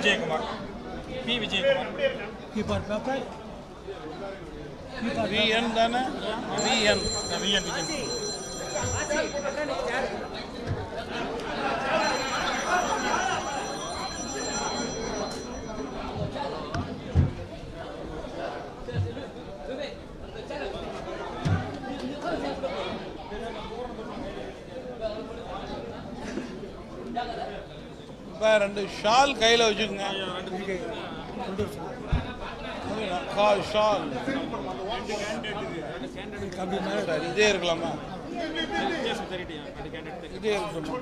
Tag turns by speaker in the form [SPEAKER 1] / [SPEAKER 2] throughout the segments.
[SPEAKER 1] Vijayakumar B Vijayakumar
[SPEAKER 2] keeper paper keeper
[SPEAKER 3] VN தானே VN
[SPEAKER 1] VN Vijayakumar
[SPEAKER 3] இப்போ ரெண்டு ஷால் கையில் வச்சுக்கோங்க
[SPEAKER 2] கொண்டு வர சொல்லுங்க.
[SPEAKER 3] கா- ஷால்
[SPEAKER 2] அப்படி மேலே
[SPEAKER 3] சார் இதே இருக்கலாமா
[SPEAKER 1] வித்தியாசம் தெரியுது அது கேண்டிடேட்
[SPEAKER 3] இதே இருக்கணும்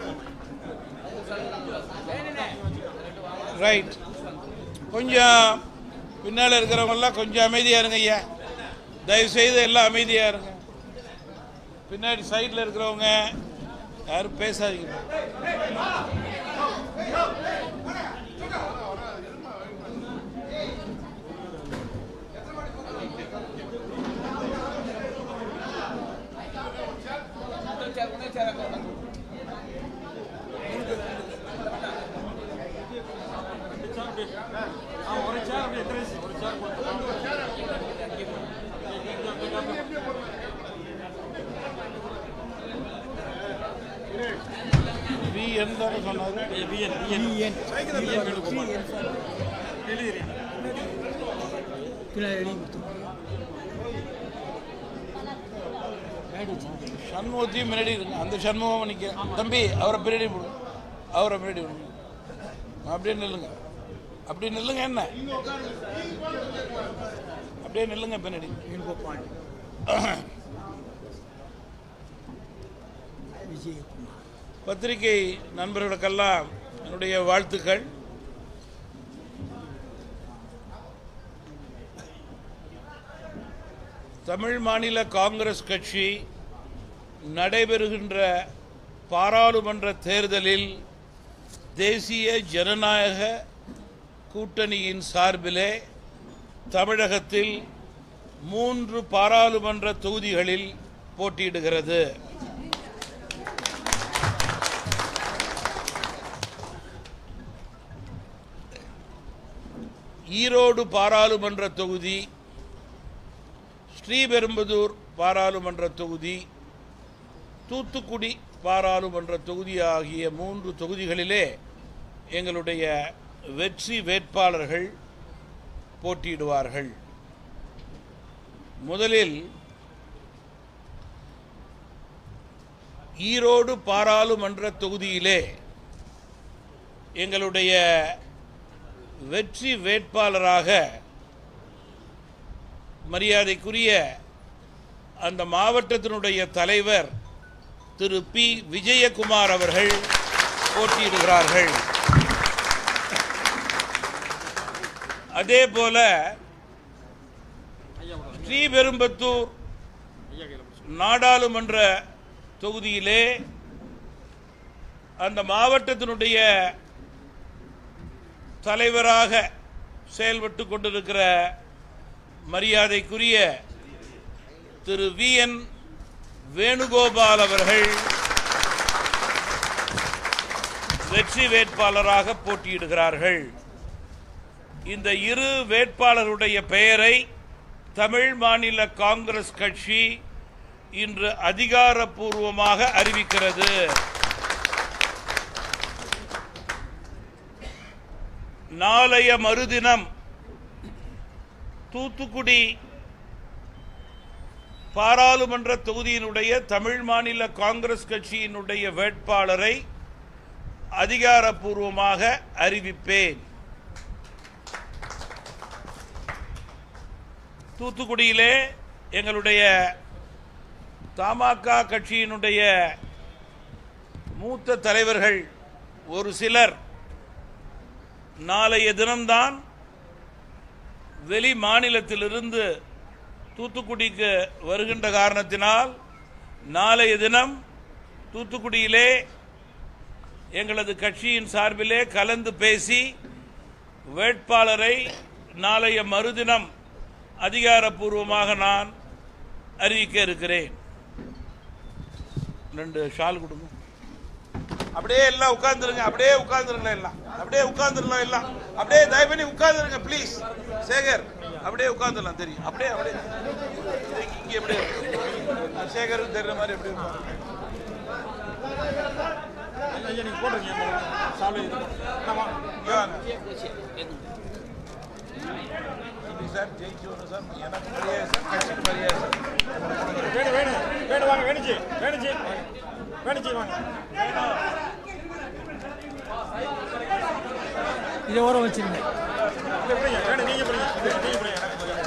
[SPEAKER 3] ரைட் கொஞ்சம் பின்னால் இருக்கிறவங்கெல்லாம் கொஞ்சம் அமைதியாக இருங்க ஐயா தயவு செய்து எல்லாம் அமைதியாக இருங்க பின்னாடி சைடில் இருக்கிறவங்க யாரும் பேசாதீங்க
[SPEAKER 1] ஒரு சேர் அப்படியே எத்தனை ஒரு சேர் போட்டு
[SPEAKER 3] விஎன் தானே சொன்னாரு
[SPEAKER 1] விஎன் விஎன்
[SPEAKER 2] விஎன்
[SPEAKER 1] வேணுகுமார். எழுதிடுறீங்க
[SPEAKER 2] பின்னாடி எழுதி கொடுத்துருங்க ஆயிடுச்சு
[SPEAKER 3] சண்முகத்தையும் முன்னாடி இருங்க அந்த சண்முகம் நிற்க தம்பி அவரை பின்னாடி போடு அவரை பின்னாடி விடுங்க அப்படியே நில்லுங்க அப்படியே நில்லுங்க என்ன அப்படியே நில்லுங்க பின்னாடி
[SPEAKER 2] வேணுகோபால் விஜயகுமார்
[SPEAKER 3] பத்திரிகை நண்பர்களுக்கெல்லாம் என்னுடைய வாழ்த்துக்கள் தமிழ் மாநில காங்கிரஸ் கட்சி நடைபெறுகின்ற பாராளுமன்ற தேர்தலில் தேசிய ஜனநாயக கூட்டணியின் சார்பிலே தமிழகத்தில் மூன்று பாராளுமன்ற தொகுதிகளில் போட்டியிடுகிறது ஈரோடு பாராளுமன்ற தொகுதி ஸ்ரீபெரும்புதூர் பாராளுமன்ற தொகுதி தூத்துக்குடி பாராளுமன்ற தொகுதி ஆகிய மூன்று தொகுதிகளிலே எங்களுடைய வெற்றி வேட்பாளர்கள் போட்டியிடுவார்கள் முதலில் ஈரோடு பாராளுமன்ற தொகுதியிலே எங்களுடைய வெற்றி வேட்பாளராக மரியாதைக்குரிய அந்த மாவட்டத்தினுடைய தலைவர் திரு பி விஜயகுமார் அவர்கள் போட்டியிடுகிறார்கள் அதே போல ஸ்ரீபெரும்பத்தூர்
[SPEAKER 1] ஐயா கையில் பிடிச்சி
[SPEAKER 3] நாடாளுமன்ற தொகுதியிலே அந்த மாவட்டத்தினுடைய தலைவராக செயல்பட்டு கொண்டிருக்கிற மரியாதைக்குரிய திரு வி என் வேணுகோபால் அவர்கள் வெற்றி வேட்பாளராக போட்டியிடுகிறார்கள் இந்த இரு வேட்பாளருடைய பெயரை தமிழ் மாநில காங்கிரஸ் கட்சி இன்று அதிகாரப்பூர்வமாக அறிவிக்கிறது நாளைய மறுதினம் தூத்துக்குடி பாராளுமன்ற தொகுதியினுடைய தமிழ் மாநில காங்கிரஸ் கட்சியினுடைய வேட்பாளரை அதிகாரப்பூர்வமாக அறிவிப்பேன் தூத்துக்குடியிலே எங்களுடைய தமாக கட்சியினுடைய மூத்த தலைவர்கள் ஒரு சிலர் நாளைய தினம்தான் வெளி மாநிலத்திலிருந்து தூத்துக்குடிக்கு வருகின்ற காரணத்தினால் நாளைய தினம் தூத்துக்குடியிலே எங்களது கட்சியின் சார்பிலே கலந்து பேசி வேட்பாளரை நாளைய மறுதினம் அதிகாரப்பூர்வமாக நான் அறிவிக்க இருக்கிறேன் ரெண்டு ஷால் கொடுங்க அப்படியே எல்லாம் உட்கார்ந்துருங்க அப்படியே உட்கார்ந்துருங்களேன் எல்லாம் அப்படியே உட்கார்ந்துடலாம் எல்லாம் அப்படியே தயவு பண்ணி உட்கார்ந்துருங்க ப்ளீஸ் சேகர் அப்படியே உட்கார்ந்துடலாம் தெரியும் அப்படியே அப்படியே இங்க- இங்க அப்படியே நான் சேகருக்கு தெரியுற மாதிரி அப்படியே உட்கார்ந்து.
[SPEAKER 1] ஐயா நீங்க போட்டுருங்க சாலை இது ஆமா
[SPEAKER 3] இங்க வாங்க எப்படி சார் ஜெயிச்சு வரும் சார் எனக்கு மரியாதை சார் கட்சிக்கு மரியாதை சார்
[SPEAKER 1] வேணு வேணு வேணு வாங்க வேணுச்சு வேணுச்சு வேணுச்சு வாங்க
[SPEAKER 2] இதை ஓரம் வச்சிருங்க
[SPEAKER 1] இல்ல பிடிங்க வேணு நீங்க பிடிங்க இது நீங்க பிடிங்க எனக்கு பிடிங்க.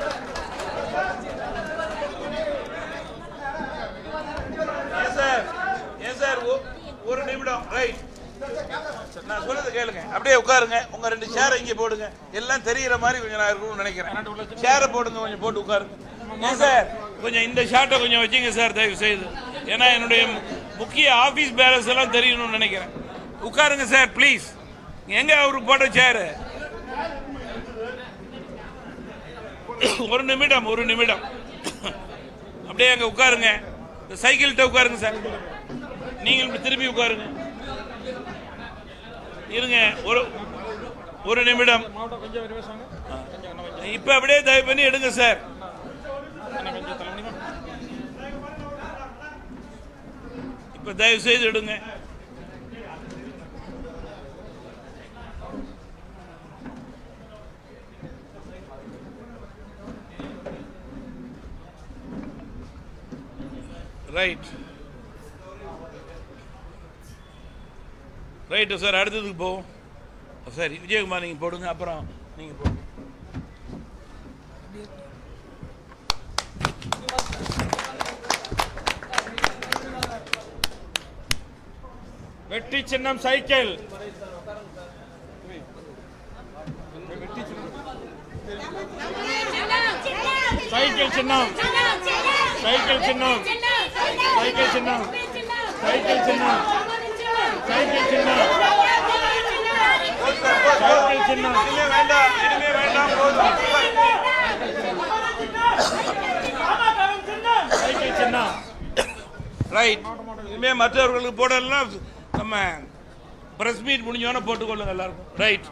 [SPEAKER 3] ஏன் சார் ஏன் சார் ஒ- ஒரு நிமிடம் ரைட் நான் சொல்றது கேளுங்க அப்படியே உட்காருங்க உங்க ரெண்டு சேரை இங்க போடுங்க எல்லாம் தெரியிற மாதிரி கொஞ்சம் நான் இருக்கணும்னு நினைக்கிறேன் சேரை போடுங்க கொஞ்சம் போட்டு உட்காருங்க ஏன் சார் கொஞ்சம் இந்த ஷாட்டை கொஞ்சம் வச்சுங்க சார் தயவு செய்து ஏன்னா என்னுடைய மு- முக்கிய ஆபீஸ் பேலன்ஸ் எல்லாம் தெரியணும்னு நினைக்கிறேன் உட்காருங்க சார் ப்ளீஸ் எங்க அவருக்கு போட்ட சேரு ஒரு நிமிடம் ஒரு நிமிடம் அப்படியே அங்க உட்காருங்க இந்த சைக்கிள்கிட்ட உட்காருங்க சார் நீங்கள் இப்படி திரும்பி உட்காருங்க இருங்க ஒரு ஒரு நிமிடம்
[SPEAKER 1] மாவட்டம் கொஞ்சம் ரிவர்ஸ் வாங்க கொஞ்சம் இன்னும் கொஞ்சம்
[SPEAKER 3] இப்ப அப்படியே தயவு பண்ணி எடுங்க சார்
[SPEAKER 1] இன்னும் கொஞ்சம் தலை முடியுமா
[SPEAKER 3] இப்ப தயவு செய்து எடுங்க ரைட் ரைட்டு சார் அடுத்ததுக்கு போவோம் சரி விஜயகுமார் நீங்கள் போடுங்க அப்புறம் நீங்கள் போடுங்க
[SPEAKER 1] வெற்றி சின்னம் சைக்கிள் சைக்கிள் சின்னம் சைக்கிள் சின்னம் சைக்கிள் சின்னம் சைக்கிள் சின்னம் சைக்கிள் சின்னம் சைக்கிள் சின்னம்
[SPEAKER 3] இனிமே வேண்டாம் இனிமே வேண்டாம் போதும்
[SPEAKER 1] சைக்கிள் சின்னம்
[SPEAKER 3] ரைட் இனிமே மற்றவர்களுக்கு போடலாம் நம்ம பிரஸ் மீட் முடிஞ்சோன்னு போட்டுக்கொள்ளுங்க எல்லாருக்கும் ரைட்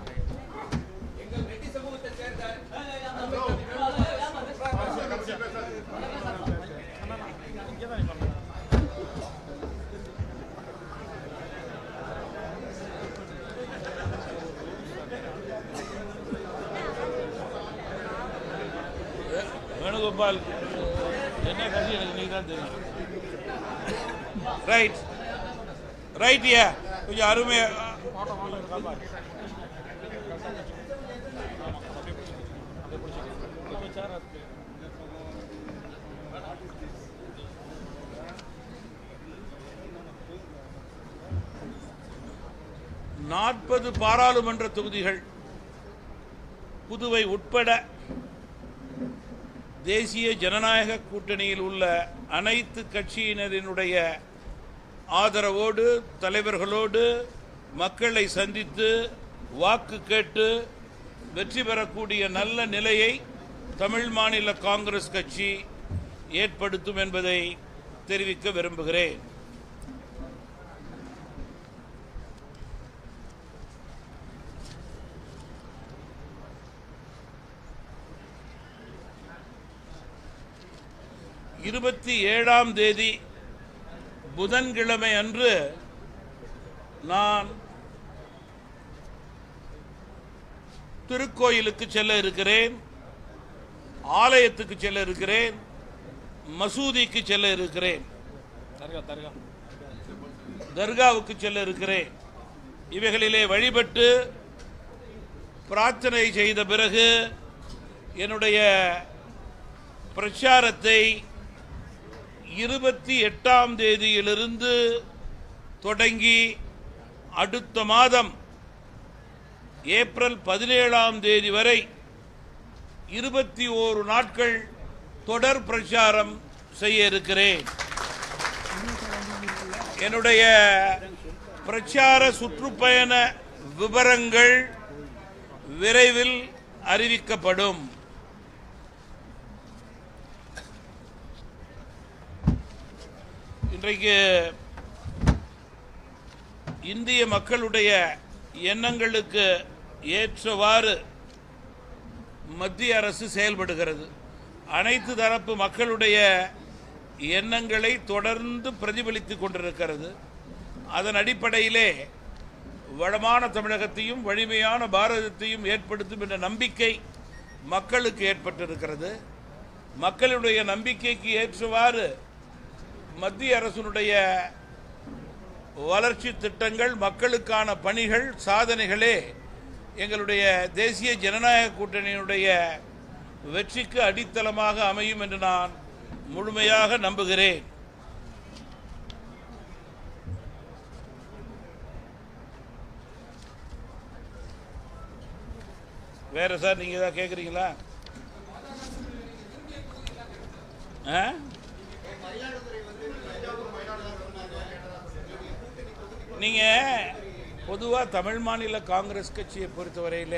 [SPEAKER 3] வேணுகோபால் என்ன கட்சி எனக்கு நீ தான் தெரியும் ரைட் ரைட் யா கொஞ்சம் அருமையா நாற்பது பாராளுமன்ற தொகுதிகள் புதுவை உட்பட தேசிய ஜனநாயக கூட்டணியில் உள்ள அனைத்து கட்சியினரினுடைய ஆதரவோடு தலைவர்களோடு மக்களை சந்தித்து வாக்கு கேட்டு வெற்றி பெறக்கூடிய நல்ல நிலையை தமிழ் மாநில காங்கிரஸ் கட்சி ஏற்படுத்தும் என்பதை தெரிவிக்க விரும்புகிறேன் இருபத்தி ஏழாம் தேதி புதன்கிழமை அன்று நான் திருக்கோயிலுக்கு செல்ல இருக்கிறேன் ஆலயத்துக்கு செல்ல இருக்கிறேன் மசூதிக்கு செல்ல இருக்கிறேன்
[SPEAKER 1] தர்கா தர்கா
[SPEAKER 3] தர்காவுக்கு செல்ல இருக்கிறேன் இவைகளிலே வழிபட்டு பிரார்த்தனை செய்த பிறகு என்னுடைய பிரச்சாரத்தை இருபத்தி எட்டாம் தேதியிலிருந்து தொடங்கி அடுத்த மாதம் ஏப்ரல் பதினேழாம் தேதி வரை இருபத்தி ஓரு நாட்கள் தொடர் பிரச்சாரம் செய்ய இருக்கிறேன் என்னுடைய பிரச்சார சுற்றுப்பயண விவரங்கள் விரைவில் அறிவிக்கப்படும் இன்றைக்கு இந்திய மக்களுடைய எண்ணங்களுக்கு ஏற்றவாறு மத்திய அரசு செயல்படுகிறது அனைத்து தரப்பு மக்களுடைய எண்ணங்களை தொடர்ந்து பிரதிபலித்துக் கொண்டிருக்கிறது அதன் அடிப்படையிலே வளமான தமிழகத்தையும் வலிமையான பாரதத்தையும் ஏற்படுத்தும் என்ற நம்பிக்கை மக்களுக்கு ஏற்பட்டிருக்கிறது மக்களுடைய நம்பிக்கைக்கு ஏற்றவாறு மத்திய அரசினுடைய வளர்ச்சி திட்டங்கள் மக்களுக்கான பணிகள் சாதனைகளே எங்களுடைய தேசிய ஜனநாயக கூட்டணியினுடைய வெற்றிக்கு அடித்தளமாக அமையும் என்று நான் முழுமையாக நம்புகிறேன் வேற சார் நீங்க ஏதாவது கேட்குறீங்களா ஆ நீங்க பொதுவா தமிழ் மாநில காங்கிரஸ் கட்சியை பொறுத்தவரையில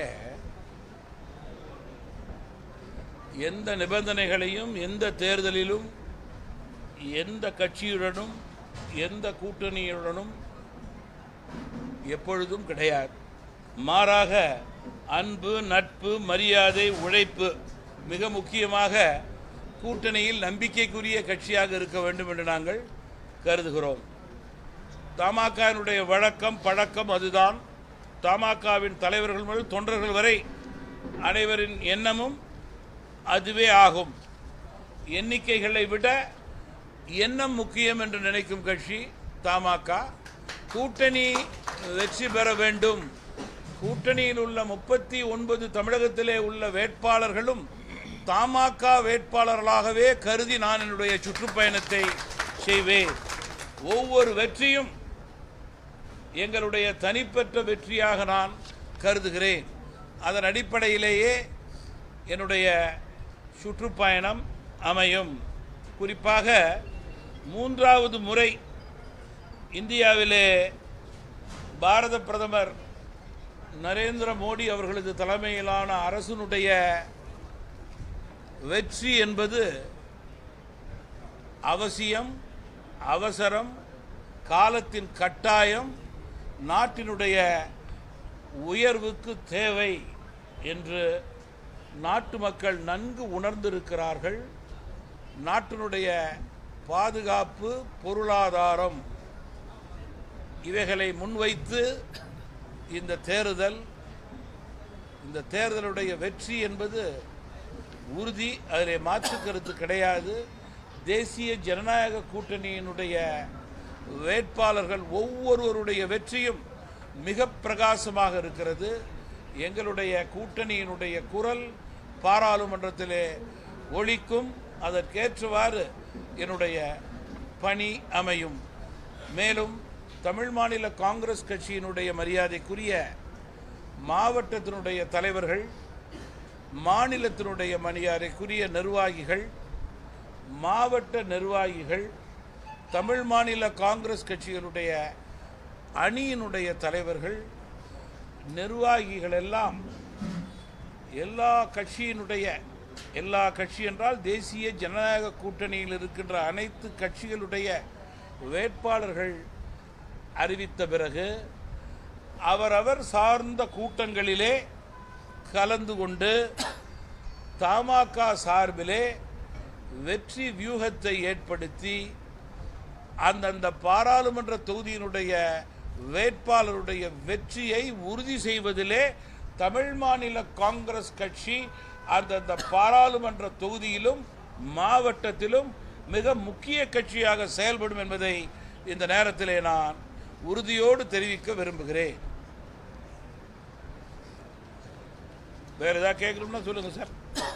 [SPEAKER 3] எந்த நிபந்தனைகளையும் எந்த தேர்தலிலும் எந்த கட்சியுடனும் எந்த கூட்டணியுடனும் எப்பொழுதும் கிடையாது மாறாக அன்பு நட்பு மரியாதை உழைப்பு மிக முக்கியமாக கூட்டணியில் நம்பிக்கைக்குரிய கட்சியாக இருக்க வேண்டும் என்று நாங்கள் கருதுகிறோம் தமாகவினுடைய வழக்கம் பழக்கம் அதுதான் தமாகவின் தலைவர்கள் முதல் தொண்டர்கள் வரை அனைவரின் எண்ணமும் அதுவே ஆகும் எண்ணிக்கைகளை விட எண்ணம் முக்கியம் என்று நினைக்கும் கட்சி தமாக கூட்டணி வெற்றி பெற வேண்டும் கூட்டணியில் உள்ள முப்பத்தி ஒன்பது தமிழகத்திலே உள்ள வேட்பாளர்களும் தமாக வேட்பாளர்களாகவே கருதி நான் என்னுடைய சுற்றுப்பயணத்தை செய்வேன் ஒவ்வொரு வெற்றியும் எங்களுடைய தனிப்பெற்ற வெற்றியாக நான் கருதுகிறேன் அதன் அடிப்படையிலேயே என்னுடைய சுற்றுப்பயணம் அமையும் குறிப்பாக மூன்றாவது முறை இந்தியாவிலே பாரத பிரதமர் நரேந்திர மோடி அவர்களது தலைமையிலான அரசினுடைய வெற்றி என்பது அவசியம் அவசரம் காலத்தின் கட்டாயம் நாட்டினுடைய உயர்வுக்கு தேவை என்று நாட்டு மக்கள் நன்கு உணர்ந்திருக்கிறார்கள் நாட்டினுடைய பாதுகாப்பு பொருளாதாரம் இவைகளை முன்வைத்து இந்த தேர்தல் இந்த தேர்தலுடைய வெற்றி என்பது உறுதி அதில் மாற்று கருத்து கிடையாது தேசிய ஜனநாயக கூட்டணியினுடைய வேட்பாளர்கள் ஒவ்வொருவருடைய வெற்றியும் மிக பிரகாசமாக இருக்கிறது எங்களுடைய கூட்டணியினுடைய குரல் பாராளுமன்றத்திலே ஒழிக்கும் அதற்கேற்றவாறு என்னுடைய பணி அமையும் மேலும் தமிழ் மாநில காங்கிரஸ் கட்சியினுடைய மரியாதைக்குரிய மாவட்டத்தினுடைய தலைவர்கள் மாநிலத்தினுடைய மரியாதைக்குரிய நிர்வாகிகள் மாவட்ட நிர்வாகிகள் தமிழ் மாநில காங்கிரஸ் கட்சிகளுடைய அணியினுடைய தலைவர்கள் நிர்வாகிகள் எல்லாம் எல்லா கட்சியினுடைய எல்லா கட்சி என்றால் தேசிய ஜனநாயக கூட்டணியில் இருக்கின்ற அனைத்து கட்சிகளுடைய வேட்பாளர்கள் அறிவித்த பிறகு அவரவர் சார்ந்த கூட்டங்களிலே கலந்து கொண்டு தமாக சார்பிலே வெற்றி வியூகத்தை ஏற்படுத்தி அந்தந்த பாராளுமன்ற தொகுதியினுடைய வேட்பாளருடைய வெற்றியை உறுதி செய்வதிலே தமிழ் மாநில காங்கிரஸ் கட்சி அந்தந்த பாராளுமன்ற தொகுதியிலும் மாவட்டத்திலும் மிக முக்கிய கட்சியாக செயல்படும் என்பதை இந்த நேரத்திலே நான் உறுதியோடு தெரிவிக்க விரும்புகிறேன் வேற ஏதாவது கேட்கணும்னா சொல்லுங்க சார்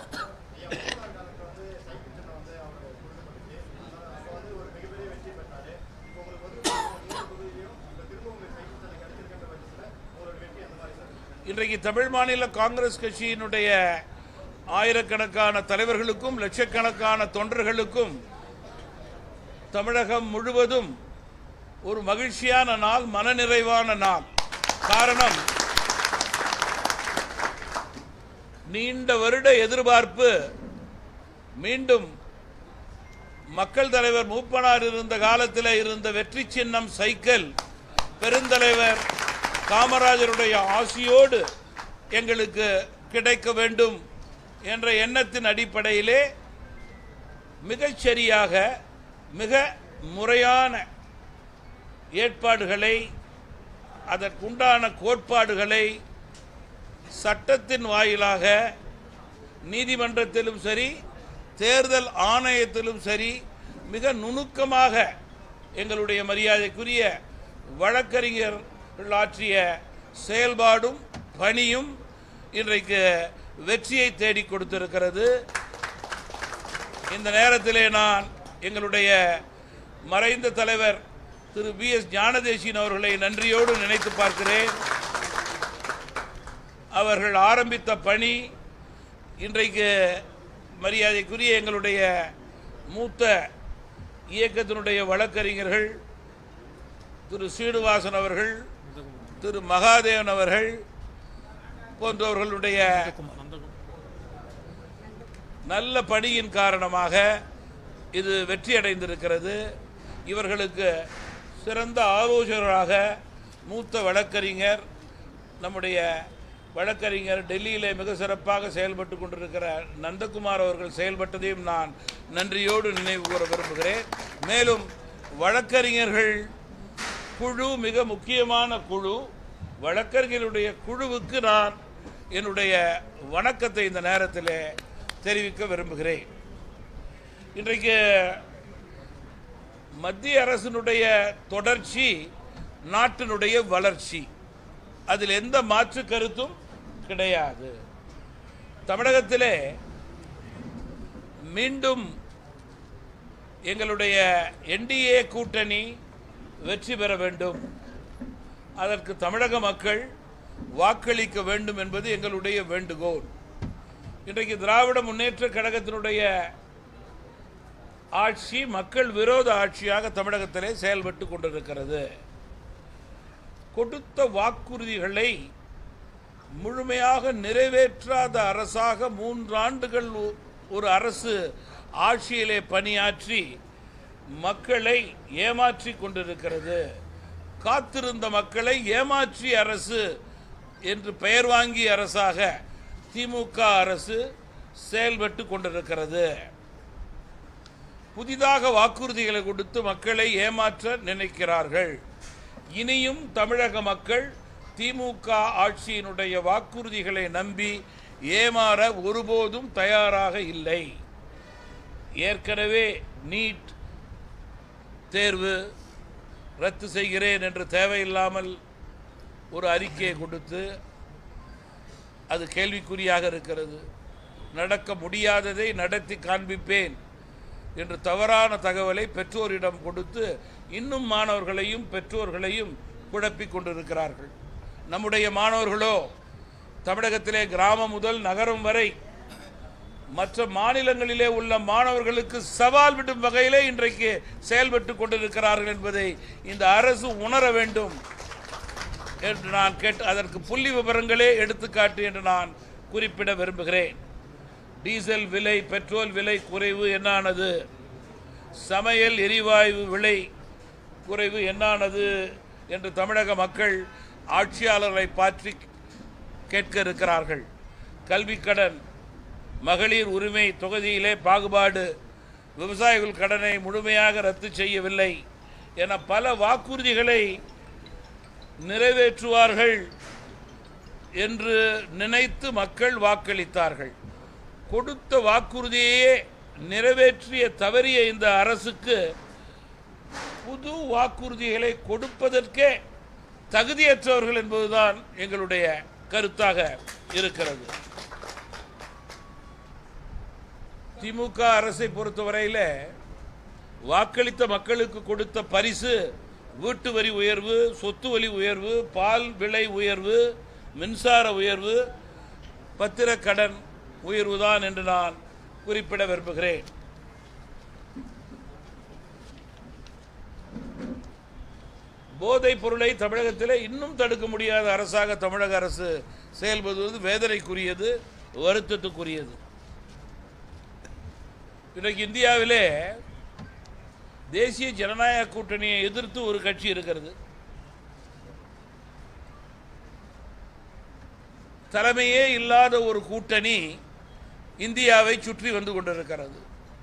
[SPEAKER 3] இன்றைக்கு தமிழ் மாநில காங்கிரஸ் கட்சியினுடைய ஆயிரக்கணக்கான தலைவர்களுக்கும் லட்சக்கணக்கான தொண்டர்களுக்கும் தமிழகம் முழுவதும் ஒரு மகிழ்ச்சியான நாள் மனநிறைவான நாள் காரணம் நீண்ட வருட எதிர்பார்ப்பு மீண்டும் மக்கள் தலைவர் மூப்பனார் இருந்த காலத்தில் இருந்த வெற்றி சின்னம் சைக்கிள் பெருந்தலைவர் காமராஜருடைய ஆசியோடு எங்களுக்கு கிடைக்க வேண்டும் என்ற எண்ணத்தின் அடிப்படையிலே மிகச் சரியாக மிக முறையான ஏற்பாடுகளை அதற்குண்டான கோட்பாடுகளை சட்டத்தின் வாயிலாக நீதிமன்றத்திலும் சரி தேர்தல் ஆணையத்திலும் சரி மிக நுணுக்கமாக எங்களுடைய மரியாதைக்குரிய வழக்கறிஞர்கள் ஆற்றிய செயல்பாடும் பணியும் இன்றைக்கு வெற்றியை தேடி கொடுத்திருக்கிறது இந்த நேரத்திலே நான் எங்களுடைய மறைந்த தலைவர் திரு பி எஸ் ஞானதேசியன் அவர்களை நன்றியோடு நினைத்து பார்க்கிறேன் அவர்கள் ஆரம்பித்த பணி இன்றைக்கு மரியாதைக்குரிய எங்களுடைய மூத்த இயக்கத்தினுடைய வழக்கறிஞர்கள் திரு சீனிவாசன் அவர்கள் திரு மகாதேவன் அவர்கள் போன்றவர்களுடைய நல்ல பணியின் காரணமாக இது வெற்றி அடைந்திருக்கிறது இவர்களுக்கு சிறந்த ஆலோசகராக மூத்த வழக்கறிஞர் நம்முடைய வழக்கறிஞர் டெல்லியிலே மிக சிறப்பாக செயல்பட்டு கொண்டிருக்கிற நந்தகுமார் அவர்கள் செயல்பட்டதையும் நான் நன்றியோடு நினைவு கூற விரும்புகிறேன் மேலும் வழக்கறிஞர்கள் குழு மிக முக்கியமான குழு வழக்கறிஞருடைய குழுவுக்கு நான் என்னுடைய வணக்கத்தை இந்த நேரத்தில் தெரிவிக்க விரும்புகிறேன் இன்றைக்கு மத்திய அரசினுடைய தொடர்ச்சி நாட்டினுடைய வளர்ச்சி அதில் எந்த மாற்று கருத்தும் கிடையாது தமிழகத்திலே மீண்டும் எங்களுடைய என்டிஏ கூட்டணி வெற்றி பெற வேண்டும் அதற்கு தமிழக மக்கள் வாக்களிக்க வேண்டும் என்பது எங்களுடைய வேண்டுகோள் இன்றைக்கு திராவிட முன்னேற்ற கழகத்தினுடைய ஆட்சி மக்கள் விரோத ஆட்சியாக தமிழகத்திலே செயல்பட்டு கொண்டிருக்கிறது கொடுத்த வாக்குறுதிகளை முழுமையாக நிறைவேற்றாத அரசாக மூன்றாண்டுகள் ஒ- ஒரு அரசு ஆட்சியிலே பணியாற்றி மக்களை ஏமாற்றி கொண்டிருக்கிறது காத்திருந்த மக்களை ஏமாற்றிய அரசு என்று பெயர் வாங்கிய அரசாக திமுக அரசு செயல்பட்டு கொண்டிருக்கிறது புதிதாக வாக்குறுதிகளை கொடுத்து மக்களை ஏமாற்ற நினைக்கிறார்கள் இனியும் தமிழக மக்கள் திமுக ஆட்சியினுடைய வாக்குறுதிகளை நம்பி ஏமாற ஒருபோதும் தயாராக இல்லை ஏற்கனவே நீட் தேர்வு ரத்து செய்கிறேன் என்று தேவையில்லாமல் ஒரு அறிக்கையை கொடுத்து அது கேள்விக்குறியாக இருக்கிறது நடக்க முடியாததை நடத்தி காண்பிப்பேன் என்று தவறான தகவலை பெற்றோரிடம் கொடுத்து இன்னும் மாணவர்களையும் பெற்றோர்களையும் குழப்பிக் கொண்டிருக்கிறார்கள் நம்முடைய மாணவர்களோ தமிழகத்திலே கிராமம் முதல் நகரம் வரை மற்ற மாநிலங்களிலே உள்ள மாணவர்களுக்கு சவால் விடும் வகையிலே இன்றைக்கு செயல்பட்டு கொண்டிருக்கிறார்கள் என்பதை இந்த அரசு உணர வேண்டும் என்று நான் கேட்டு அதற்கு புள்ளி விவரங்களே எடுத்துக்காட்டு என்று நான் குறிப்பிட விரும்புகிறேன் டீசல் விலை பெட்ரோல் விலை குறைவு என்னானது சமையல் எரிவாயு விலை குறைவு என்னானது என்று தமிழக மக்கள் ஆட்சியாளர்களை பற்றி கேட்க இருக்கிறார்கள் கல்விக் கடன் மகளிர் உரிமை தொகுதியிலே பாகுபாடு விவசாயிகள் கடனை முழுமையாக ரத்து செய்யவில்லை என பல வாக்குறுதிகளை நிறைவேற்றுவார்கள் என்று நினைத்து மக்கள் வாக்களித்தார்கள் கொடுத்த வாக்குறுதியையே நிறைவேற்றிய தவறிய இந்த அரசுக்கு புது வாக்குறுதிகளை கொடுப்பதற்கே தகுதியற்றவர்கள் என்பதுதான் எங்களுடைய கருத்தாக இருக்கிறது திமுக அரசை பொறுத்தவரையில் வாக்களித்த மக்களுக்கு கொடுத்த பரிசு வீட்டு வரி உயர்வு சொத்து வரி உயர்வு பால் விலை உயர்வு மின்சார உயர்வு பத்திரக் கடன் உயர்வுதான் என்று நான் குறிப்பிட விரும்புகிறேன் போதைப் பொருளை தமிழகத்தில் இன்னும் தடுக்க முடியாத அரசாக தமிழக அரசு செயல்படுவது வேதனைக்குரியது வருத்தத்துக்குரியது இன்றைக்கு இந்தியாவிலே தேசிய ஜனநாயக கூட்டணியை எதிர்த்து ஒரு கட்சி இருக்கிறது தலைமையே இல்லாத ஒரு கூட்டணி இந்தியாவை சுற்றி வந்து கொண்டிருக்கிறது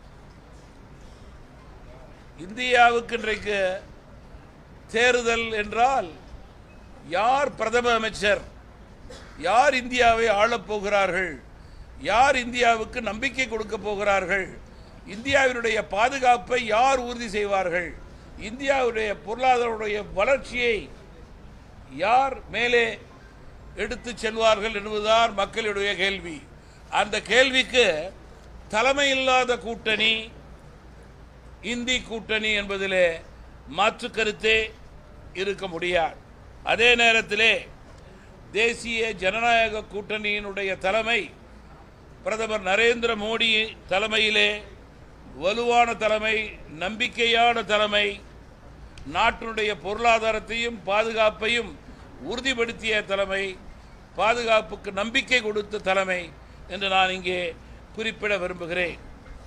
[SPEAKER 3] இந்தியாவுக்கு இன்றைக்கு தேர்தல் என்றால் யார் பிரதம அமைச்சர் யார் இந்தியாவை ஆளப் போகிறார்கள் யார் இந்தியாவுக்கு நம்பிக்கை கொடுக்க போகிறார்கள் இந்தியாவினுடைய பாதுகாப்பை யார் உறுதி செய்வார்கள் இந்தியாவுடைய பொருளாதாரத்துடைய வளர்ச்சியை யார் மேலே எடுத்து செல்வார்கள் என்பதுதான் மக்களுடைய கேள்வி அந்த கேள்விக்கு தலைமை இல்லாத கூட்டணி இந்தி கூட்டணி என்பதிலே மாற்று கருத்தே இருக்க முடியாது அதே நேரத்திலே தேசிய ஜனநாயக கூட்டணியினுடைய தலைமை பிரதமர் நரேந்திர மோடி தலைமையிலே வலுவான தலைமை நம்பிக்கையான தலைமை நாட்டினுடைய பொருளாதாரத்தையும் பாதுகாப்பையும் உறுதிப்படுத்திய தலைமை பாதுகாப்புக்கு நம்பிக்கை கொடுத்த தலைமை என்று நான் இங்கே குறிப்பிட விரும்புகிறேன்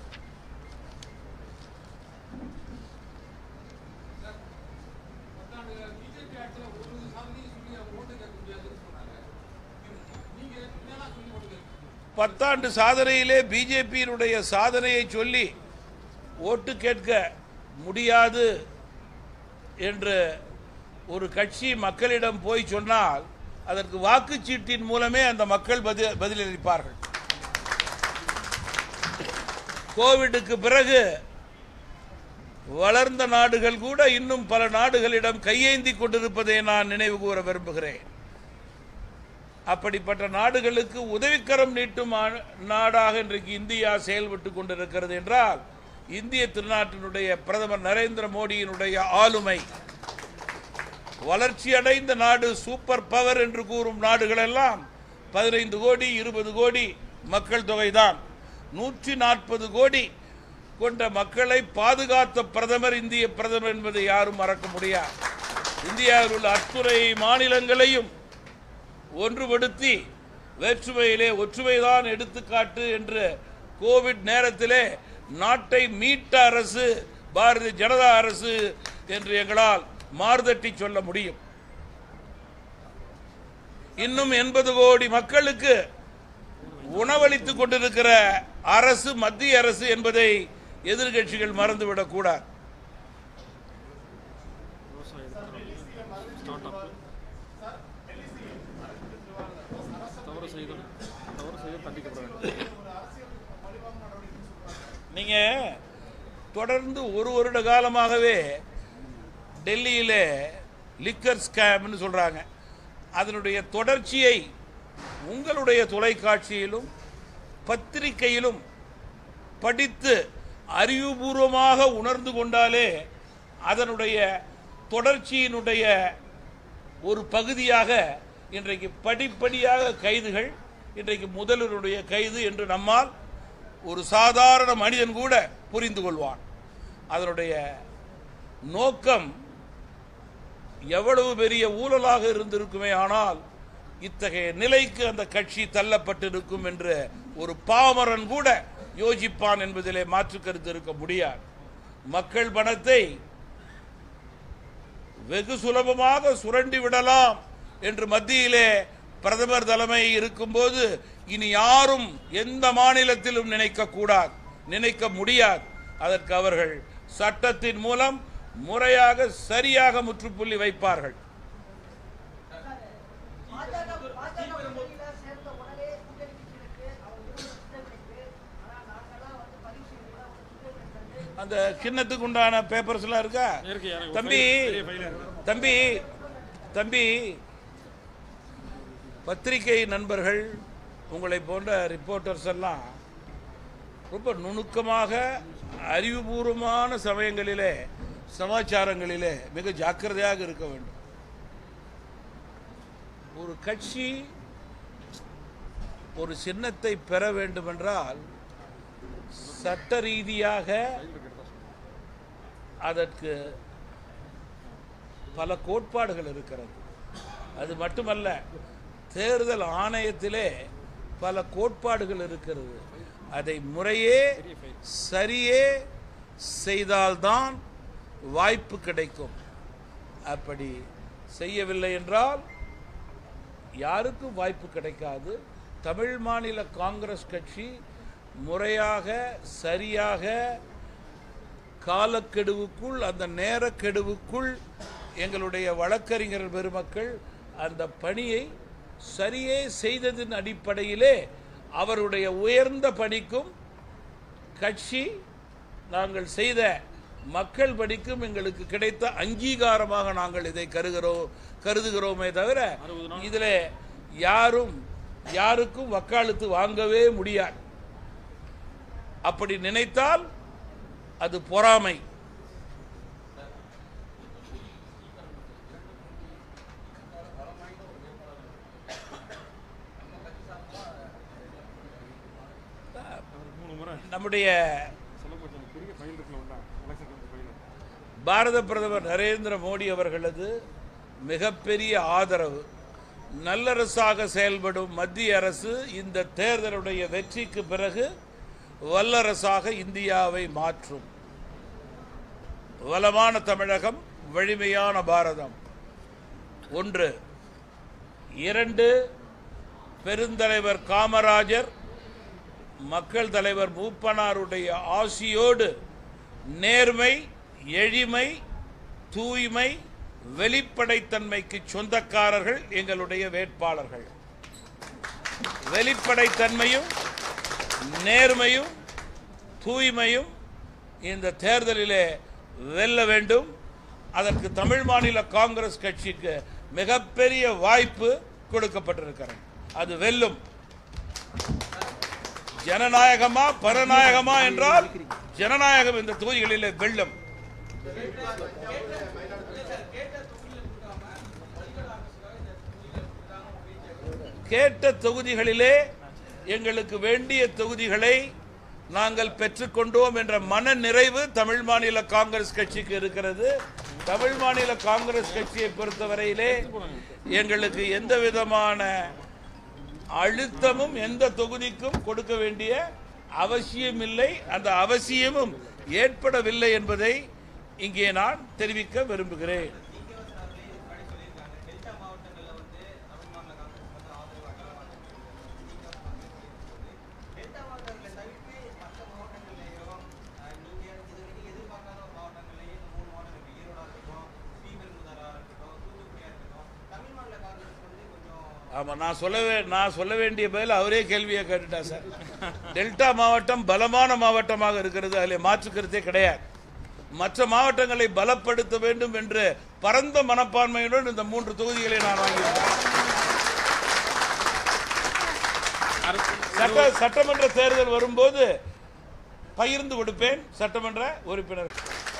[SPEAKER 3] பத்தாண்டு சாதனையிலே பிஜேபியினுடைய சாதனையை சொல்லி ஓட்டு கேட்க முடியாது என்று ஒரு கட்சி மக்களிடம் போய் சொன்னால் அதற்கு வாக்குச்சீட்டின் மூலமே அந்த மக்கள் பதில் பதிலளிப்பார்கள் கோவிடுக்கு பிறகு வளர்ந்த நாடுகள் கூட இன்னும் பல நாடுகளிடம் கையேந்தி கொண்டிருப்பதை நான் நினைவு கூற விரும்புகிறேன் அப்படிப்பட்ட நாடுகளுக்கு உதவிக்கரம் நீட்டும் ஆ- நாடாக இன்றைக்கு இந்தியா செயல்பட்டு கொண்டிருக்கிறது என்றால் இந்திய திருநாட்டினுடைய பிரதமர் நரேந்திர மோடியினுடைய ஆளுமை வளர்ச்சியடைந்த நாடு சூப்பர் பவர் என்று கூறும் நாடுகளெல்லாம் பதினைந்து கோடி இருபது கோடி மக்கள் தொகைதான் நூற்றி நாற்பது கோடி கொண்ட மக்களை பாதுகாத்த பிரதமர் இந்திய பிரதமர் என்பதை யாரும் மறக்க முடியாது இந்தியாவில் உள்ள அத்துறை மாநிலங்களையும் ஒன்றுபடுத்தி வேற்றுமையிலே ஒற்றுமைதான் எடுத்துக்காட்டு என்று கோவிட் நேரத்திலே நாட்டை மீட்ட அரசு பாரதிய ஜனதா அரசு என்று எங்களால் மார்தட்டி சொல்ல முடியும் இன்னும் எண்பது கோடி மக்களுக்கு உணவளித்துக் கொண்டிருக்கிற அரசு மத்திய அரசு என்பதை எதிர்க்கட்சிகள் மறந்துவிடக் கூடாது
[SPEAKER 1] ஸ்டார்ட் அப் தவறு செய்தல் தவறு செய்தல் தண்டிக்கப்பட வேண்டும்
[SPEAKER 3] நீங்க தொடர்ந்து ஒரு வருட காலமாகவே டெல்லியிலே லிக்கர் ஸ்கேம்னு சொல்றாங்க அதனுடைய தொடர்ச்சியை உங்களுடைய தொலைக்காட்சியிலும் பத்திரிகையிலும் படித்து அறிவுபூர்வமாக உணர்ந்து கொண்டாலே அதனுடைய தொடர்ச்சியினுடைய ஒரு பகுதியாக இன்றைக்கு படிப்படியாக கைதுகள் இன்றைக்கு முதல்வருடைய கைது என்று நம்மால் ஒரு சாதாரண மனிதன் கூட புரிந்து கொள்வான் அதனுடைய நோக்கம் எவ்வளவு பெரிய ஊழலாக இருந்திருக்குமே ஆனால் இத்தகைய நிலைக்கு அந்த கட்சி தள்ளப்பட்டிருக்கும் என்று ஒரு பாமரன் கூட யோசிப்பான் என்பதிலே மாற்று கருத்து இருக்க முடியாது மக்கள் பணத்தை வெகு சுலபமாக சுரண்டி விடலாம் என்று மத்தியிலே பிரதமர் தலைமை இருக்கும்போது இனி யாரும் எந்த மாநிலத்திலும் நினைக்க கூடாது நினைக்க முடியாது அதற்கு அவர்கள் சட்டத்தின் மூலம் முறையாக சரியாக முற்றுப்புள்ளி வைப்பார்கள்
[SPEAKER 4] பாஜக பாஜக கூட்டணியில சேர்ந்த உடனே கூட்டணி கட்சிகளுக்கு அவங்க விரும்புற சின்னங்களுக்கு ஆனா நாங்கெல்லாம் வந்து பதிவு செய்யணும் அவங்க சின்னங்களுக்கு
[SPEAKER 3] அந்த கிண்ணத்துக்கு உண்டான பேப்பர்ஸ் எல்லாம் இருக்கா
[SPEAKER 1] இருக்கு, எனக்கு
[SPEAKER 3] தம்பி
[SPEAKER 1] பெரிய file இருக்கு.
[SPEAKER 3] தம்பி தம்பி பத்திரிகை நண்பர்கள் உங்களை போன்ற ரிப்போர்ட்டர்ஸ் எல்லாம் ரொம்ப நுணுக்கமாக அறிவுபூர்வமான சமயங்களிலே சமாச்சாரங்களிலே மிக ஜாக்கிரதையாக இருக்க வேண்டும் ஒரு கட்சி ஒரு சின்னத்தை பெற வேண்டுமென்றால் சட்ட ரீதியாக அதற்கு பல கோட்பாடுகள் இருக்கிறது அது மட்டுமல்ல தேர்தல் ஆணையத்திலே பல கோட்பாடுகள் இருக்கிறது அதை முறையே சரியே செய்தால்தான் வாய்ப்பு கிடைக்கும் அப்படி செய்யவில்லை என்றால் யாருக்கும் வாய்ப்பு கிடைக்காது தமிழ் மாநில காங்கிரஸ் கட்சி முறையாக சரியாக காலக்கெடுவுக்குள் அந்த நேரக்கெடுவுக்குள் எங்களுடைய வழக்கறிஞர் பெருமக்கள் அந்த பணியை சரியே செய்ததின் அடிப்படையிலே அவருடைய உயர்ந்த பணிக்கும் கட்சி நாங்கள் செய்த மக்கள் பணிக்கும் எங்களுக்கு கிடைத்த அங்கீகாரமாக நாங்கள் இதை கருகிறோம் கருதுகிறோமே தவிர இதில் யாரும் யாருக்கும் வக்காலத்து வாங்கவே முடியாது அப்படி நினைத்தால் அது பொறாமை
[SPEAKER 1] மூணு முறை
[SPEAKER 3] நம்முடைய
[SPEAKER 1] செலவு பெரிய ஃபைல் இருக்குல்ல எலெக்ஷன் ஃபைல்
[SPEAKER 3] பாரத பிரதமர் நரேந்திர மோடி அவர்களது மிகப்பெரிய ஆதரவு நல்லரசாக செயல்படும் மத்திய அரசு இந்த தேர்தலுடைய வெற்றிக்கு பிறகு வல்லரசாக இந்தியாவை மாற்றும் வளமான தமிழகம் வலிமையான பாரதம் ஒன்று இரண்டு பெருந்தலைவர் காமராஜர் மக்கள் தலைவர் மூப்பனாருடைய ஆசியோடு நேர்மை எளிமை தூய்மை வெளிப்படைத்தன்மைக்கு சொந்தக்காரர்கள் எங்களுடைய வேட்பாளர்கள் வெளிப்படைத்தன்மையும் நேர்மையும் தூய்மையும் இந்த தேர்தலிலே வெல்ல வேண்டும் அதற்கு தமிழ் மாநில காங்கிரஸ் கட்சிக்கு மிகப்பெரிய வாய்ப்பு கொடுக்கப்பட்டிருக்கிறது அது வெல்லும் ஜனநாயகமா பரநாயகமா என்றால் ஜனநாயகம் இந்த தொகுதிகளிலே வெல்லும் கேட்ட தொகுதிகளிலே எங்களுக்கு வேண்டிய தொகுதிகளை நாங்கள் பெற்றுக்கொண்டோம் என்ற மன நிறைவு தமிழ் மாநில காங்கிரஸ் கட்சிக்கு இருக்கிறது தமிழ் மாநில காங்கிரஸ் கட்சியை பொறுத்தவரையிலே எங்களுக்கு எந்த விதமான அழுத்தமும் எந்த தொகுதிக்கும் கொடுக்க வேண்டிய அவசியமில்லை அந்த அவசியமும் ஏற்படவில்லை என்பதை இங்கே நான் தெரிவிக்க விரும்புகிறேன்
[SPEAKER 4] டெல்டா மாவட்டங்களை தவிர்த்து மற்ற மாவட்டங்கள்லையும் அஹ், நீங்க இது வரைக்கும் எதிர்பார்க்காத மாவட்டங்கள்லயே இந்த மூணு மாவட்டம் இருக்கு ஈரோடா இருக்கட்டும் ஸ்ரீபெரும்புதரா இருக்கட்டும் தூத்துக்குடியா இருக்கட்டும் தமிழ் மாநில காங்கிரஸ் வந்து கொஞ்சம்
[SPEAKER 3] ஆமா நான் சொல்லவே நான் சொல்ல வேண்டிய பதில் அவரே கேள்வியை கேட்டுட்டா சார் டெல்டா மாவட்டம் பலமான மாவட்டமாக இருக்கிறது அதில் மாற்றுக்கருத்தே கிடையாது மற்ற மாவட்டங்களை பலப்படுத்த வேண்டும் என்று பரந்த மனப்பான்மையுடன் இந்த மூன்று தொகுதிகளை நான் வாங்கியிருக்கேன் சட்ட சட்டமன்ற தேர்தல் வரும்போது பகிர்ந்து கொடுப்பேன் சட்டமன்ற உறுப்பினர்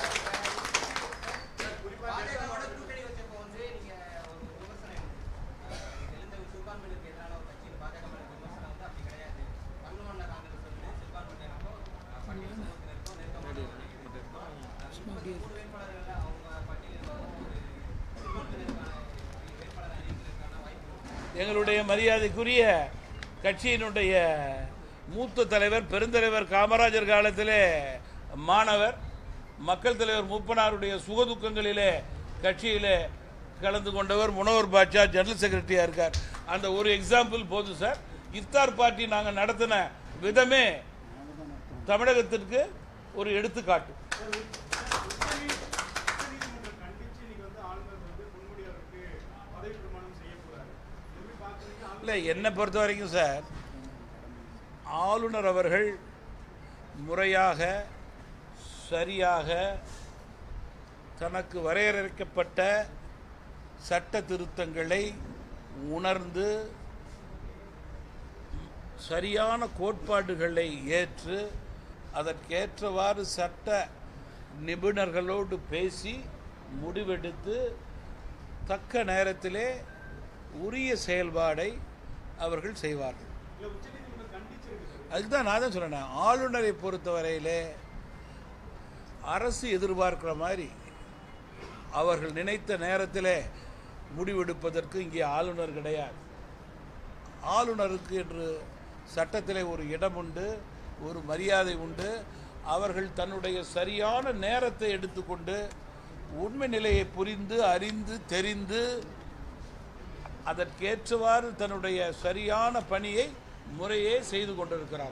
[SPEAKER 4] பாஜகவோட கூட்டணி வச்சப்போ வந்து நீங்க ஒரு விமர்சனம் அஹ், எழுந்த சிறுபான்மையினருக்கு எதிரான ஒரு கட்சியின் பாஜக மேல விமர்சனம் வந்து அப்படி கிடையாது தமிழ் மாநில காங்கிரஸ் வந்து சிறுபான்மையினருக்கும் அஹ், பட்டியல் சமூகத்தினருக்கும் நெருக்கமான ஒரு இணைப்பு இருக்கும். அஹ், இந்த மூணு வேட்பாளர்கள் அவங்க பட்டியலில் ஒரு சிறுபான்மையினருக்கான வேட்பாளர் அறிவிக்கிறதுக்கான வாய்ப்பு இருக்கு.
[SPEAKER 3] எங்களுடைய மரியாதைக்குரிய கட்சியினுடைய மூத்த தலைவர் பெருந்தலைவர் காமராஜர் காலத்திலே மாணவர் மக்கள் தலைவர் மூப்பனாருடைய சுகதுக்கங்களிலே கட்சியிலே கலந்து கொண்டவர் முனவர் பாட்சா ஜெனரல் செக்ரட்டரியா இருக்கார் அந்த ஒரு எக்ஸாம்பிள் போதும் சார் இஃப்தார் பார்ட்டி நாங்கள் நடத்தின விதமே தமிழகத்திற்கு ஒரு எடுத்துக்காட்டு இல்லை என்னை பொறுத்த வரைக்கும் சார் ஆளுநர் அவர்கள் முறையாக சரியாக தனக்கு வரையறுக்கப்பட்ட சட்ட திருத்தங்களை உணர்ந்து சரியான கோட்பாடுகளை ஏற்று அதற்கேற்றவாறு சட்ட நிபுணர்களோடு பேசி முடிவெடுத்து தக்க நேரத்திலே உரிய செயல்பாடை அவர்கள் செய்வார்கள் அதுக்கு தான் நான் தான் சொன்னேன் ஆளுநரை பொறுத்தவரையிலே அரசு எதிர்பார்க்கிற மாதிரி அவர்கள் நினைத்த நேரத்திலே முடிவெடுப்பதற்கு இங்கே ஆளுநர் கிடையாது ஆளுநருக்கு என்று சட்டத்திலே ஒரு இடம் உண்டு ஒரு மரியாதை உண்டு அவர்கள் தன்னுடைய சரியான நேரத்தை எடுத்துக்கொண்டு உண்மை நிலையை புரிந்து அறிந்து தெரிந்து அதற்கேற்றவாறு தன்னுடைய சரியான பணியை முறையே செய்து கொண்டிருக்கிறார்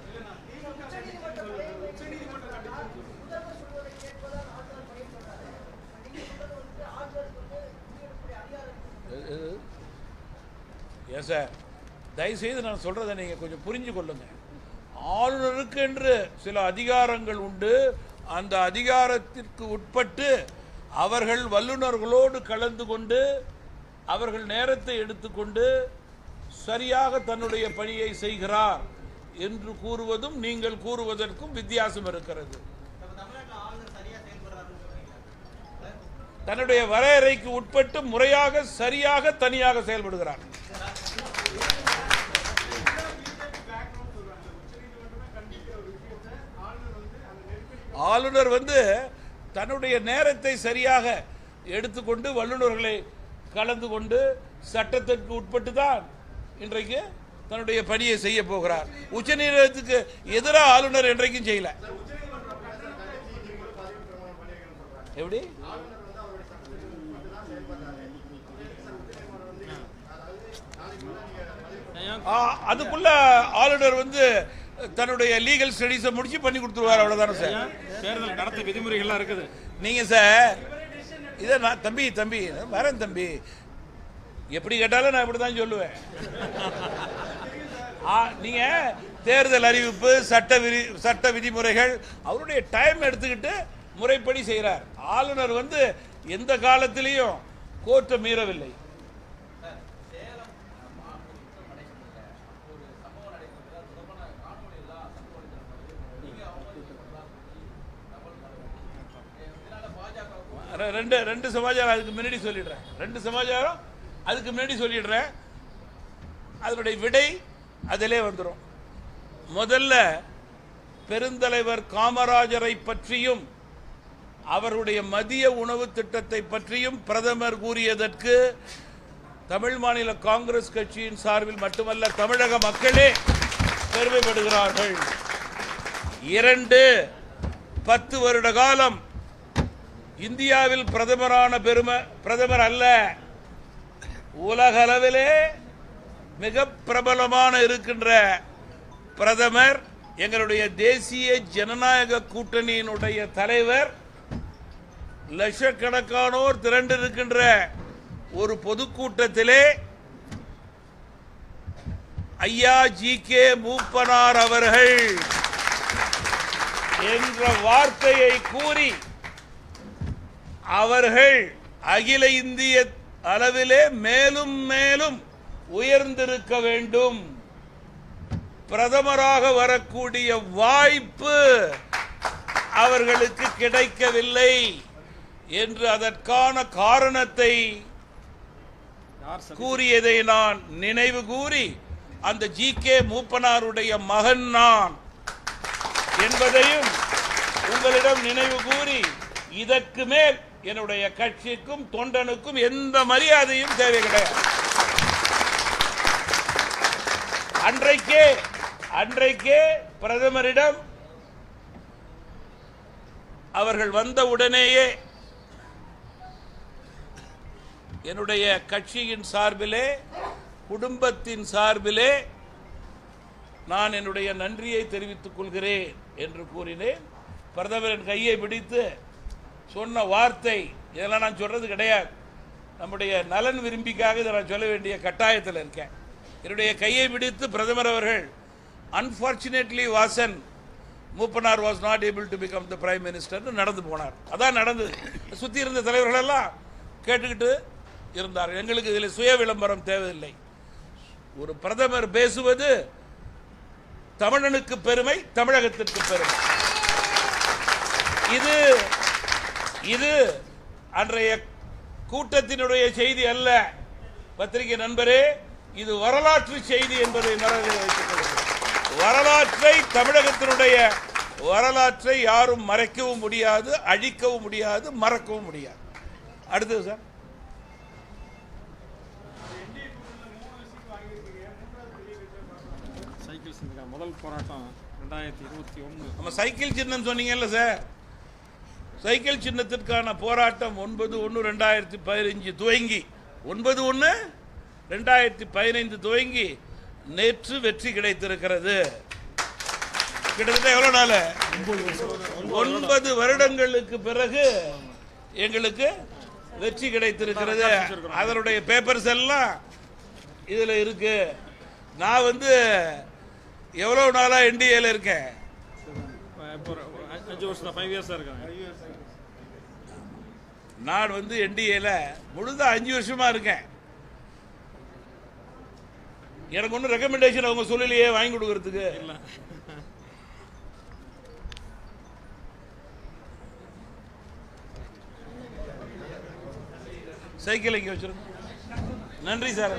[SPEAKER 3] எஸ் சார் தயவுசெய்து நான் சொல்றதை நீங்க கொஞ்சம் புரிஞ்சு கொள்ளுங்க ஆளுநருக்கு என்று சில அதிகாரங்கள் உண்டு அந்த அதிகாரத்திற்கு உட்பட்டு அவர்கள் வல்லுநர்களோடு கலந்து கொண்டு அவர்கள் நேரத்தை எடுத்துக்கொண்டு சரியாக தன்னுடைய பணியை செய்கிறார் என்று கூறுவதும் நீங்கள் கூறுவதற்கும் வித்தியாசம் இருக்கிறது
[SPEAKER 4] நம்ம தமிழ்நாட்டில் ஆளுநர் சரியா செயல்படுறாருன்னு சொல்றீங்களா
[SPEAKER 3] தன்னுடைய வரையறைக்கு உட்பட்டு முறையாக சரியாக தனியாக செயல்படுகிறார் ஆளுநர் வந்து தன்னுடைய நேரத்தை சரியாக எடுத்துக்கொண்டு வல்லுநர்களை கலந்து கொண்டு சட்டத்திற்கு உட்பட்டு தான் இன்றைக்கு தன்னுடைய பணியை செய்ய போகிறார் உச்சநீதிமன்றத்துக்கு எதிராக ஆளுநர் என்றைக்கும் செய்யல எப்படி ஆ, அதுக்குள்ள ஆளுநர் வந்து தன்னுடைய லீகல் ஸ்டடீஸை முடிச்சு பண்ணி கொடுத்துருவார் அவ்வளவுதானே சார்
[SPEAKER 1] தேர்தல் நடத்த விதிமுறைகள்லாம் இருக்குது
[SPEAKER 3] நீங்க சார் இதை நான் தம்பி தம்பி வரேன் தம்பி எப்படி கேட்டாலும் நான் இப்படி தான் சொல்லுவேன் ஆ, நீங்க தேர்தல் அறிவிப்பு சட்ட விதி சட்ட விதிமுறைகள் அவருடைய டைம் எடுத்துக்கிட்டு முறைப்படி செய்கிறார் ஆளுநர் வந்து எந்த காலத்திலையும் கோர்ட்டை மீறவில்லை ரெ- ரெண்டு ரெண்டு சமாச்சாரம் அதுக்கு முன்னாடி சொல்லிடுறேன் ரெண்டு சமாச்சாரம் அதுக்கு முன்னாடி சொல்லிடுறேன் அதனுடைய விடை அதிலே வந்துடும் முதல்ல பெருந்தலைவர் காமராஜரை பற்றியும் அவருடைய மதிய உணவு திட்டத்தை பற்றியும் பிரதமர் கூறியதற்கு தமிழ் மாநில காங்கிரஸ் கட்சியின் சார்பில் மட்டுமல்ல தமிழக மக்களே பெருமைப்படுகிறார்கள் இரண்டு பத்து வருட காலம் இந்தியாவில் பிரதமரான பெருமை பிரதமர் அல்ல உலகளவிலே மிக பிரபலமான இருக்கின்ற பிரதமர் எங்களுடைய தேசிய ஜனநாயக கூட்டணியினுடைய தலைவர் லட்சக்கணக்கானோர் திரண்டிருக்கின்ற ஒரு பொதுக்கூட்டத்திலே ஐயா ஜி கே மூப்பனார் அவர்கள் என்ற வார்த்தையை கூறி அவர்கள் அகில இந்திய அளவிலே மேலும் மேலும் உயர்ந்திருக்க வேண்டும் பிரதமராக வரக்கூடிய வாய்ப்பு அவர்களுக்கு கிடைக்கவில்லை என்று அதற்கான காரணத்தை
[SPEAKER 1] யார் சதி
[SPEAKER 3] கூறியதை நான் நினைவு கூறி அந்த ஜி கே மூப்பனாருடைய மகன் நான் என்பதையும் உங்களிடம் நினைவு கூறி இதற்கு மேல் என்னுடைய கட்சிக்கும் தொண்டனுக்கும் எந்த மரியாதையும் தேவை கிடையாது அன்றைக்கே அன்றைக்கே பிரதமரிடம் அவர்கள் வந்த உடனேயே என்னுடைய கட்சியின் சார்பிலே குடும்பத்தின் சார்பிலே நான் என்னுடைய நன்றியை தெரிவித்துக் கொள்கிறேன் என்று கூறினேன் பிரதமரின் கையை பிடித்து சொன்ன வார்த்தை இதெல்லாம் நான் சொல்றது கிடையாது நம்முடைய நலன் விரும்பிக்காக இதை நான் சொல்ல வேண்டிய கட்டாயத்தில் இருக்கேன் என்னுடைய கையை பிடித்து பிரதமர் அவர்கள் unfortunately Vasan Moopanar was not able to become the prime மினிஸ்டர்னு நடந்து போனார் அதான் நடந்தது சுற்றி இருந்த தலைவர்கள் எல்லாம் கேட்டுக்கிட்டு இருந்தார் எங்களுக்கு இதில் சுய விளம்பரம் தேவையில்லை ஒரு பிரதமர் பேசுவது தமிழனுக்கு பெருமை தமிழகத்திற்கு பெருமை இது இது அன்றைய கூட்டத்தினுடைய செய்தி அல்ல பத்திரிகை நண்பரே இது வரலாற்று செய்தி என்பதை மனதில் வைத்துக் கொள்ளுங்கள் வரலாற்றை தமிழகத்தினுடைய வரலாற்றை யாரும் மறைக்கவும் முடியாது அழிக்கவும் முடியாது மறக்கவும் முடியாது அடுத்தது சார்
[SPEAKER 1] சைக்கிள் சிந்துக்கான முதல் போராட்டம் ரெண்டாயிரத்தி இருபத்தி ஒன்று
[SPEAKER 3] நம்ம சைக்கிள் சின்னம் சொன்னீங்கல்ல சார் சைக்கிள் சின்னத்திற்கான போராட்டம் ஒன்பது ஒன்று ரெண்டாயிரத்தி பதினஞ்சு துவங்கி ஒன்பது ஒன்று ரெண்டாயிரத்தி பதினைந்து துவங்கி நேற்று வெற்றி கிடைத்திருக்கிறது கிட்டத்தட்ட எவ்வளவு நாள் ஒன்பது வருடங்களுக்கு பிறகு எங்களுக்கு வெற்றி கிடைத்திருக்கிறது அதனுடைய பேப்பர்ஸ் எல்லாம் இதுல இருக்கு நான் வந்து எவ்வளவு நாளா என்டிஏல இருக்கேன்
[SPEAKER 1] இப்போ ஒரு அஞ்சு- அஞ்சு வருஷம் ஃபைவ் இயர்ஸாக இருக்காங்க
[SPEAKER 3] நான் வந்து என்டிஏல முழுதா அஞ்சு வருஷமா இருக்கேன் எனக்கு ஒன்றும் ரெக்கமெண்டேஷன் அவங்க சொல்லலையே வாங்கி கொடுக்கறதுக்கு
[SPEAKER 1] இல்லை
[SPEAKER 3] சைக்கிள் இங்கே வச்சிருங்க நன்றி சார்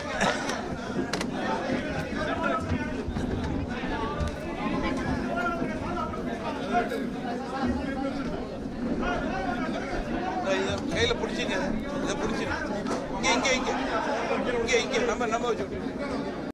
[SPEAKER 3] கையில பிடிச்சிங்க இதை பிடிச்சிங்க இங்க இங்க இங்க இங்க இங்க நம்ம நம்ம வச்சு